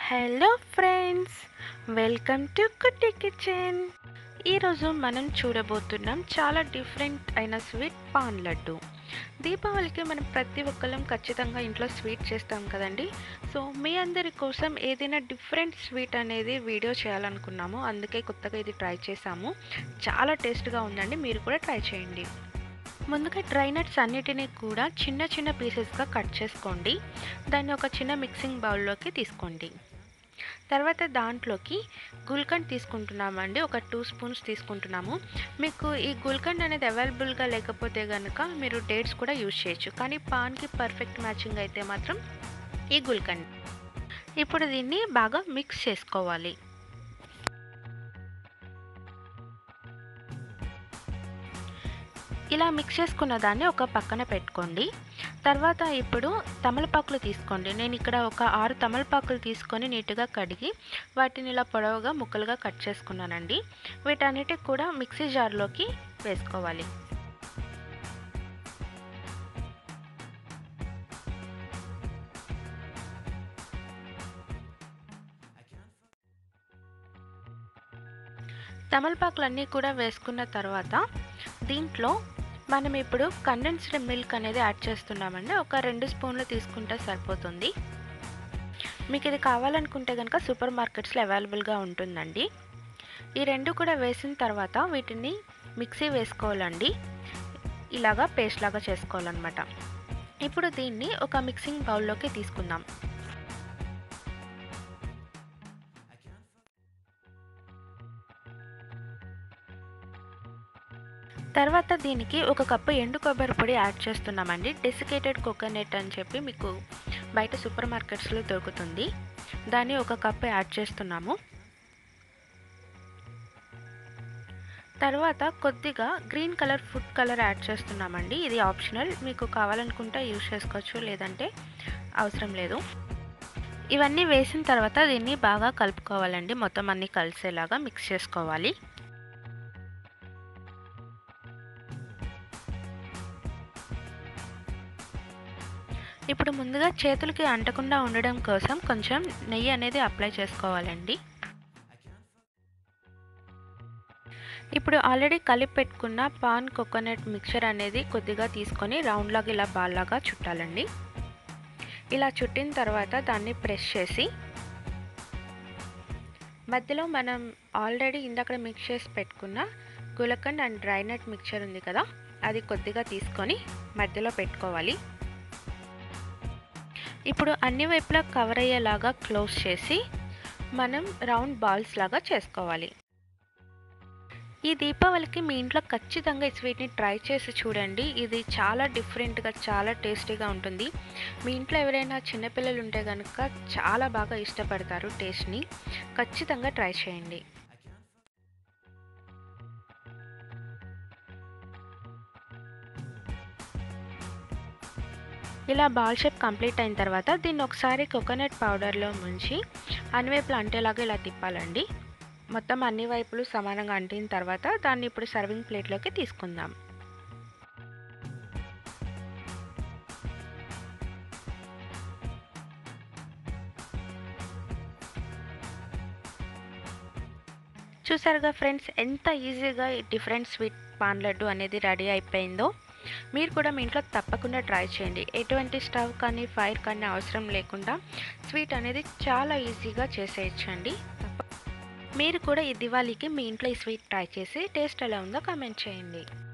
hello friends welcome to Kutti kitchen ఈరోజు మనం చూడబోతున్నాం చాలా డిఫరెంట్ అయిన స్వీట్ పాన్ లడ్డు దీపావళికి మనం ప్రతి ఒక్కరం ఖచ్చితంగా ఇంట్లో స్వీట్ చేస్తాం కదండి సో మీ అందరి కోసం ఏదైనా డిఫరెంట్ స్వీట్ అనేది వీడియో చేయాలనుకున్నాము అందుకే కొత్తగా ఇది ట్రై చేసాము చాలా టేస్ట్గా ఉందండి మీరు కూడా ట్రై చేయండి ముందుగా డ్రై నట్స్ అన్నిటినీ కూడా చిన్న చిన్న పీసెస్గా కట్ చేసుకోండి దాన్ని ఒక చిన్న మిక్సింగ్ బౌల్లోకి తీసుకోండి తర్వాత దాంట్లోకి గుల్కండ్ తీసుకుంటున్నామండి ఒక టూ స్పూన్స్ తీసుకుంటున్నాము మీకు ఈ గుల్కండ్ అనేది అవైలబుల్గా లేకపోతే కనుక మీరు డేట్స్ కూడా యూజ్ చేయొచ్చు కానీ పాన్కి పర్ఫెక్ట్ మ్యాచింగ్ అయితే మాత్రం ఈ గుల్కండ్ ఇప్పుడు దీన్ని బాగా మిక్స్ చేసుకోవాలి ఇలా మిక్స్ చేసుకున్న దాన్ని ఒక పక్కన పెట్టుకోండి తర్వాత ఇప్పుడు తమలపాకులు తీసుకోండి నేను ఇక్కడ ఒక ఆరు తమలపాకులు తీసుకొని నీట్గా కడిగి వాటిని ఇలా పొడవుగా ముక్కలుగా కట్ చేసుకున్నానండి వీటన్నిటికి కూడా మిక్సీ జార్లోకి వేసుకోవాలి తమలపాకులన్నీ కూడా వేసుకున్న తర్వాత దీంట్లో మనం ఇప్పుడు కండెన్స్డ్ మిల్క్ అనేది యాడ్ చేస్తున్నామండి ఒక రెండు స్పూన్లు తీసుకుంటే సరిపోతుంది మీకు ఇది కావాలనుకుంటే కనుక సూపర్ మార్కెట్స్లో అవైలబుల్గా ఉంటుందండి ఈ రెండు కూడా వేసిన తర్వాత వీటిని మిక్సీ వేసుకోవాలండి ఇలాగా పేస్ట్ లాగా చేసుకోవాలన్నమాట ఇప్పుడు దీన్ని ఒక మిక్సింగ్ బౌల్లోకి తీసుకుందాం తర్వాత దీనికి ఒక కప్పు ఎండు కొబ్బరి పొడి యాడ్ చేస్తున్నామండి డెసికేటెడ్ కోకోనట్ అని చెప్పి మీకు బయట సూపర్ మార్కెట్స్లో దొరుకుతుంది దాన్ని ఒక కప్పు యాడ్ చేస్తున్నాము తర్వాత కొద్దిగా green colour food colour add చేస్తున్నామండి ఇది ఆప్షనల్ మీకు కావాలనుకుంటే యూజ్ చేసుకోవచ్చు లేదంటే అవసరం లేదు ఇవన్నీ వేసిన తర్వాత దీన్ని బాగా కలుపుకోవాలండి మొత్తం అన్నీ కలిసేలాగా మిక్స్ చేసుకోవాలి ఇప్పుడు ముందుగా చేతులకి అంటకుండా ఉండడం కోసం కొంచెం నెయ్యి అనేది అప్లై చేసుకోవాలండి ఇప్పుడు ఆల్రెడీ కలిపి పెట్టుకున్న పాన్ కోకోనట్ మిక్చర్ అనేది కొద్దిగా తీసుకొని రౌండ్ లాగా ఇలా బాల్ లాగా చుట్టాలండి ఇలా చుట్టిన తర్వాత దాన్ని ప్రెస్ చేసి మధ్యలో మనం ఆల్రెడీ ఇందాక మిక్స్ చేసి పెట్టుకున్న gulkand and dry nut mixture ఉంది కదా అది కొద్దిగా తీసుకొని మధ్యలో పెట్టుకోవాలి ఇప్పుడు అన్ని వైపులా కవర్ అయ్యేలాగా క్లోజ్ చేసి మనం రౌండ్ బాల్స్ లాగా చేసుకోవాలి ఈ దీపావళికి మీ ఇంట్లో ఖచ్చితంగా ఈ స్వీట్ని ట్రై చేసి చూడండి ఇది చాలా డిఫరెంట్గా చాలా టేస్టీగా ఉంటుంది మీ ఇంట్లో ఎవరైనా చిన్నపిల్లలు ఉంటే కనుక చాలా బాగా ఇష్టపడతారు టేస్ట్ని ఖచ్చితంగా ట్రై చేయండి ఇలా బాల్ షేప్ కంప్లీట్ అయిన తర్వాత దీన్ని ఒకసారి కోకోనట్ పౌడర్లో ముంచి అన్ని వైపులు అంటేలాగా ఇలా తిప్పాలండి మొత్తం అన్ని వైపులు సమానంగా అంటిన తర్వాత దాన్ని ఇప్పుడు సర్వింగ్ ప్లేట్లోకి తీసుకుందాం చూసారుగా ఫ్రెండ్స్ ఎంత ఈజీగా డిఫరెంట్ స్వీట్ పాన్ లడ్డు అనేది రెడీ అయిపోయిందో మీరు కూడా మీ ఇంట్లో తప్పకుండా ట్రై చేయండి ఎటువంటి స్టవ్ కానీ ఫైర్ కానీ అవసరం లేకుండా స్వీట్ అనేది చాలా ఈజీగా చేసేయచ్చండి మీరు కూడా ఈ దివాళీకి మీ ఇంట్లో ఈ స్వీట్ ట్రై చేసి టేస్ట్ ఎలా ఉందో కామెంట్ చేయండి